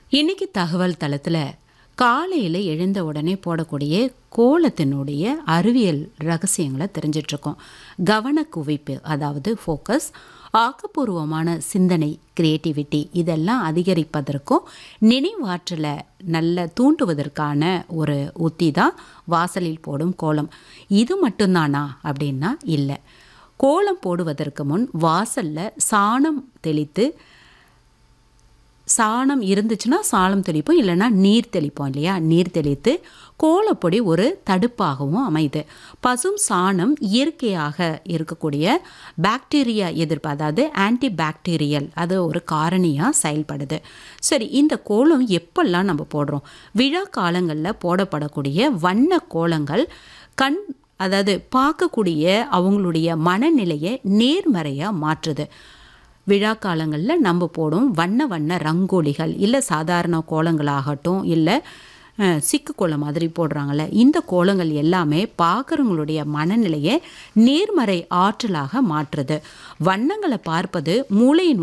இன்னைக்கு தகவல் தளத்தில் காலையில் எழுந்த உடனே போடக்கூடிய கோலத்தினுடைய அறிவியல் ரகசியங்களை தெரிஞ்சிட்ருக்கோம் கவன குவிப்பு அதாவது ஃபோக்கஸ் ஆக்கப்பூர்வமான சிந்தனை கிரியேட்டிவிட்டி இதெல்லாம் அதிகரிப்பதற்கும் நினைவாற்றலை நல்ல தூண்டுவதற்கான ஒரு உத்தி தான் வாசலில் போடும் கோலம் இது மட்டும்தானா அப்படின்னா இல்லை கோலம் போடுவதற்கு முன் வாசலில் சாணம் தெளித்து சாணம் இருந்துச்சுன்னா சாணம் தெளிப்போம் இல்லைன்னா நீர் தெளிப்போம் இல்லையா நீர் தெளித்து கோலப்பொடி ஒரு தடுப்பாகவும் அமையுது பசும் சாணம் இயற்கையாக இருக்கக்கூடிய பாக்டீரியா எதிர்ப்பு அதாவது ஆன்டி பாக்டீரியல் அது ஒரு காரணியாக செயல்படுது சரி இந்த கோலம் எப்பெல்லாம் நம்ம போடுறோம் விழா காலங்களில் போடப்படக்கூடிய வண்ண கோலங்கள் கண் அதாவது பார்க்கக்கூடிய அவங்களுடைய மனநிலையை நேர்மறையாக மாற்றுது விழா காலங்களில் நம்ம போடும் வண்ண வண்ண ரங்கோலிகள் இல்லை சாதாரண கோலங்களாகட்டும் இல்லை அஹ், சிக்கு கோலம் மாதிரி போடுறாங்கல்ல இந்த கோலங்கள் எல்லாமே பார்க்குறவங்களுடைய மனநிலையை நேர்மறை ஆற்றலாக மாற்றுது வண்ணங்களை பார்ப்பது மூளையின்